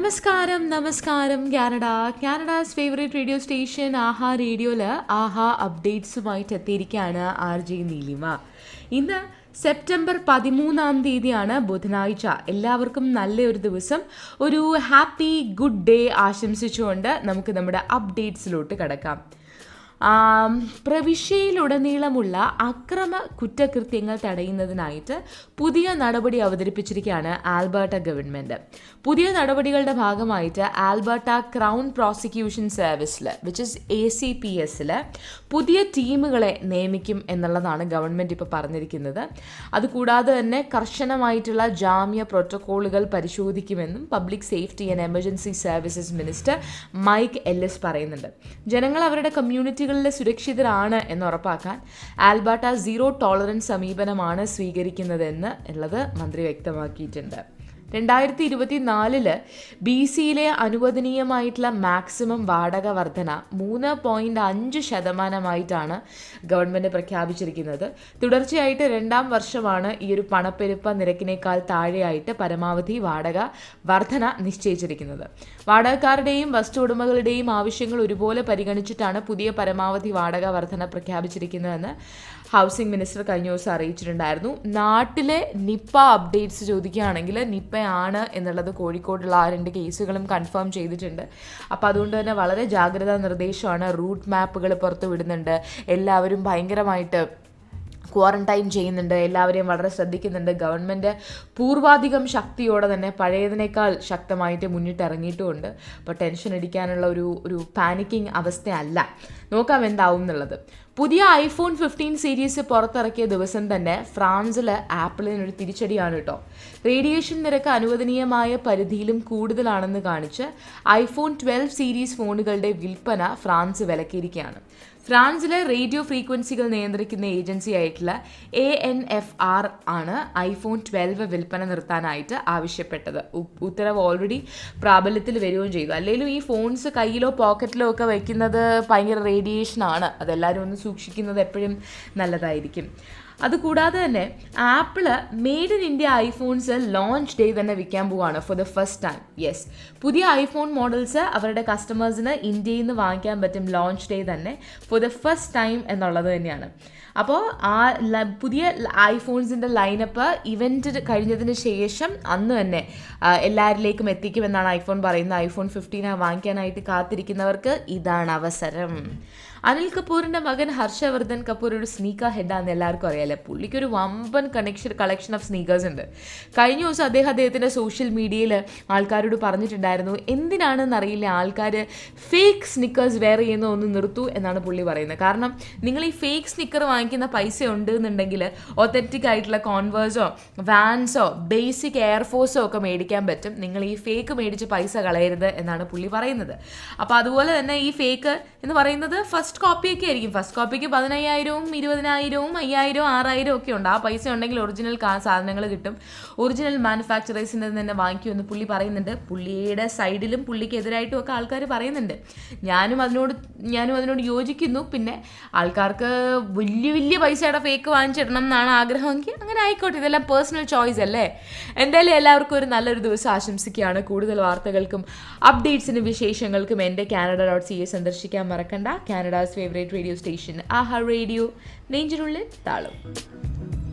നമസ്കാരം നമസ്കാരം Canada Canada's favourite radio station ആഹാ റേഡിയോയിൽ ആഹാ അപ്ഡേറ്റ്സുമായിട്ട് എത്തിയിരിക്കുകയാണ് ആർ ജെ നീലിമ ഇന്ന് സെപ്റ്റംബർ പതിമൂന്നാം തീയതിയാണ് ബുധനാഴ്ച എല്ലാവർക്കും നല്ലൊരു ദിവസം ഒരു ഹാപ്പി ഗുഡ് ഡേ ആശംസിച്ചുകൊണ്ട് നമുക്ക് നമ്മുടെ അപ്ഡേറ്റ്സിലോട്ട് കിടക്കാം ആം, പ്രവിശ്യയിലുടനീളമുള്ള അക്രമ കുറ്റകൃത്യങ്ങൾ തടയുന്നതിനായിട്ട് പുതിയ നടപടി അവതരിപ്പിച്ചിരിക്കുകയാണ് ആൽബർട്ട ഗവൺമെൻറ് പുതിയ നടപടികളുടെ ഭാഗമായിട്ട് ആൽബർട്ട ക്രൗൺ പ്രോസിക്യൂഷൻ സർവീസിൽ which is A C P എസിൽ പുതിയ ടീമുകളെ നിയമിക്കും എന്നുള്ളതാണ് ഗവൺമെൻറ് ഇപ്പോൾ പറഞ്ഞിരിക്കുന്നത് അതുകൂടാതെ തന്നെ കർശനമായിട്ടുള്ള ജാമ്യ പ്രോട്ടോക്കോളുകൾ പരിശോധിക്കുമെന്നും public safety and emergency services minister Mike Ellis പറയുന്നുണ്ട് ജനങ്ങൾ അവരുടെ കമ്മ്യൂണിറ്റികളിൽ സുരക്ഷിതരാണ് എന്ന് ഉറപ്പാക്കാൻ ആൽബർട്ട സീറോ ടോളറൻസ് സമീപനമാണ് സ്വീകരിക്കുന്നതെന്ന് ഉള്ളത് മന്ത്രി വ്യക്തമാക്കിയിട്ടുണ്ട് രണ്ടായിരത്തി ഇരുപത്തി നാലില് ബി സിയിലെ അനുവദനീയമായിട്ടുള്ള മാക്സിമം വാടക വർധന മൂന്ന് പോയിന്റ് അഞ്ച് ശതമാനമായിട്ടാണ് ഗവൺമെൻറ് പ്രഖ്യാപിച്ചിരിക്കുന്നത് തുടർച്ചയായിട്ട് രണ്ടാം വർഷമാണ് ഈ ഒരു പണപ്പെരുപ്പ നിരക്കിനേക്കാൾ താഴെയായിട്ട് പരമാവധി വാടക വർധന നിശ്ചയിച്ചിരിക്കുന്നത് വാടകക്കാരുടെയും വസ്തു ഉടമകളുടെയും ആവശ്യങ്ങൾ ഒരുപോലെ പരിഗണിച്ചിട്ടാണ് പുതിയ പരമാവധി വാടക വർധന പ്രഖ്യാപിച്ചിരിക്കുന്നതെന്ന് ഹൗസിംഗ് മിനിസ്റ്റർ കഴിഞ്ഞ ദിവസം അറിയിച്ചിട്ടുണ്ടായിരുന്നു നാട്ടിലെ നിപ്പ അപ്ഡേറ്റ്സ് ചോദിക്കുകയാണെങ്കിൽ നിപ്പയാണ് എന്നുള്ളത് കോഴിക്കോടുള്ള ആ രണ്ട് കേസുകളും കൺഫേം ചെയ്തിട്ടുണ്ട് അപ്പോൾ അതുകൊണ്ട് തന്നെ വളരെ ജാഗ്രതാ നിർദ്ദേശമാണ് റൂട്ട് മാപ്പുകൾ പുറത്തു വിടുന്നുണ്ട് എല്ലാവരും ഭയങ്കരമായിട്ട് ക്വാറന്റൈൻ ചെയ്യുന്നുണ്ട് എല്ലാവരെയും വളരെ ശ്രദ്ധിക്കുന്നുണ്ട് ഗവൺമെൻറ് പൂർവാധികം ശക്തിയോടെ തന്നെ പഴയതിനേക്കാൾ ശക്തമായിട്ട് മുന്നിട്ടിറങ്ങിയിട്ടുമുണ്ട് അപ്പോൾ ടെൻഷൻ അടിക്കാനുള്ള ഒരു ഒരു പാനിക്കിംഗ് അവസ്ഥയല്ല നോക്കാം എന്താവും എന്നുള്ളത് പുതിയ ഐഫോൺ ഫിഫ്റ്റീൻ സീരീസ് പുറത്തിറക്കിയ ദിവസം തന്നെ ഫ്രാൻസിൽ ആപ്പിളിനൊരു തിരിച്ചടിയാണ് കേട്ടോ റേഡിയേഷൻ നിരക്ക് അനുവദനീയമായ പരിധിയിലും കൂടുതലാണെന്ന് കാണിച്ച് ഐഫോൺ ട്വൽവ് സീരീസ് ഫോണുകളുടെ വിൽപ്പന ഫ്രാൻസ് വിലക്കിയിരിക്കുകയാണ് ഫ്രാൻസിലെ റേഡിയോ ഫ്രീക്വൻസികൾ നിയന്ത്രിക്കുന്ന ഏജൻസി ആയിട്ടുള്ള എ എൻ എഫ് ആർ ആണ് ഐഫോൺ ട്വൽവ് വിൽപ്പന നിർത്താനായിട്ട് ആവശ്യപ്പെട്ടത് ഉ- ഉത്തരവ് ഓൾറെഡി പ്രാബല്യത്തിൽ വരികയും ചെയ്തു അല്ലെങ്കിലും ഈ ഫോൺസ് കയ്യിലോ പോക്കറ്റിലോ ഒക്കെ വയ്ക്കുന്നത് ഭയങ്കര റേഡിയേഷൻ ആണ് അതെല്ലാവരും ഒന്ന് സൂക്ഷിക്കുന്നത് എപ്പോഴും നല്ലതായിരിക്കും അതുകൂടാതെ തന്നെ Apple made in India iPhones launch day തന്നെ വിൽക്കാൻ പോവാണ് for the first time yes പുതിയ ഐഫോൺ മോഡൽസ് അവരുടെ കസ്റ്റമേഴ്സിന് ഇന്ത്യയിൽ നിന്ന് വാങ്ങിക്കാൻ പറ്റും ലോഞ്ച് ഡേ തന്നെ ഫോർ ദ ഫസ്റ്റ് ടൈം എന്നുള്ളത് തന്നെയാണ് അപ്പോൾ ആ ല- പുതിയ ഐഫോൺസിൻ്റെ ലൈനപ്പ് ഇവൻറ്റ് കഴിഞ്ഞതിന് ശേഷം അന്ന് തന്നെ ആ, എല്ലാവരിലേക്കും എത്തിക്കുമെന്നാണ് ഐഫോൺ പറയുന്നത് ഐഫോൺ ഫിഫ്റ്റീൻ വാങ്ങിക്കാനായിട്ട് കാത്തിരിക്കുന്നവർക്ക് ഇതാണ് അവസരം അനിൽ കപൂറിന്റെ മകൻ ഹർഷവർദ്ധൻ കപൂർ ഒരു സ്നീക്കർ ഹെഡാന്ന് എല്ലാവർക്കും അറിയാലേ പുള്ളിക്ക് ഒരു വമ്പൻ കണക്ഷൻ കളക്ഷൻ ഓഫ് സ്നീക്കേഴ്സ് ഉണ്ട് കഴിഞ്ഞ ദിവസം അദ്ദേഹം അദ്ദേഹത്തിന്റെ സോഷ്യൽ മീഡിയയിൽ ആൾക്കാരോട് പറഞ്ഞിട്ടുണ്ടായിരുന്നു എന്തിനാണെന്ന് അറിയില്ല ആൾക്കാർ ഫേക്ക് സ്നിക്കേഴ്സ് വെയർ ചെയ്യുന്ന ഒന്ന് നിർത്തൂ എന്നാണ് പുള്ളി പറയുന്നത് കാരണം നിങ്ങൾ ഈ ഫേക്ക് സ്നിക്കർ വാങ്ങിക്കുന്ന പൈസ ഉണ്ട് എന്നുണ്ടെങ്കിൽ ഒത്തറ്റിക് ആയിട്ടുള്ള കോൺവേഴ്സോ വാൻസോ ബേസിക് എയർഫോഴ്സോ ഒക്കെ മേടിക്കാൻ പറ്റും നിങ്ങൾ ഈ ഫേക്ക് മേടിച്ച് പൈസ കളയരുത് എന്നാണ് പുള്ളി പറയുന്നത് അപ്പോൾ അതുപോലെ തന്നെ ഈ ഫേക്ക് എന്ന് പറയുന്നത് ഫസ്റ്റ് കോപ്പിയൊക്കെ ആയിരിക്കും ഫസ്റ്റ് കോപ്പിക്ക് പതിനയ്യായിരവും ഇരുപതിനായിരവും അയ്യായിരവും ആറായിരവും ഒക്കെ ഉണ്ട് ആ പൈസ ഉണ്ടെങ്കിൽ ഒറിജിനൽ കാ സാധനങ്ങൾ കിട്ടും ഒറിജിനൽ മാനുഫാക്ചറേഴ്സിൻ്റെ തന്നെ വാങ്ങിക്കുമെന്ന് പുള്ളി പറയുന്നുണ്ട് പുള്ളിയുടെ സൈഡിലും പുള്ളിക്ക് എതിരായിട്ടും ഒക്കെ ആൾക്കാർ പറയുന്നുണ്ട് ഞാനും അതിനോട് ഞാനും അതിനോട് യോജിക്കുന്നു പിന്നെ ആൾക്കാർക്ക് വലിയ വലിയ പൈസയുടെ ഫേക്ക് വാങ്ങിച്ചിടണം എന്നാണ് ആഗ്രഹമെങ്കിൽ അങ്ങനെ ആയിക്കോട്ടെ ഇതെല്ലാം പേഴ്സണൽ ചോയ്സ് അല്ലേ എന്തായാലും എല്ലാവർക്കും ഒരു നല്ലൊരു ദിവസം ആശംസിക്കുകയാണ് കൂടുതൽ വാർത്തകൾക്കും അപ്ഡേറ്റ്സിനും വിശേഷങ്ങൾക്കും എൻ്റെ കാനഡ ഡോട്ട് സി എ സന്ദർശിക്കാൻ മറക്കണ്ട Canada's favourite radio station Aaha radio നെഞ്ചിനുള്ളിൽ താളം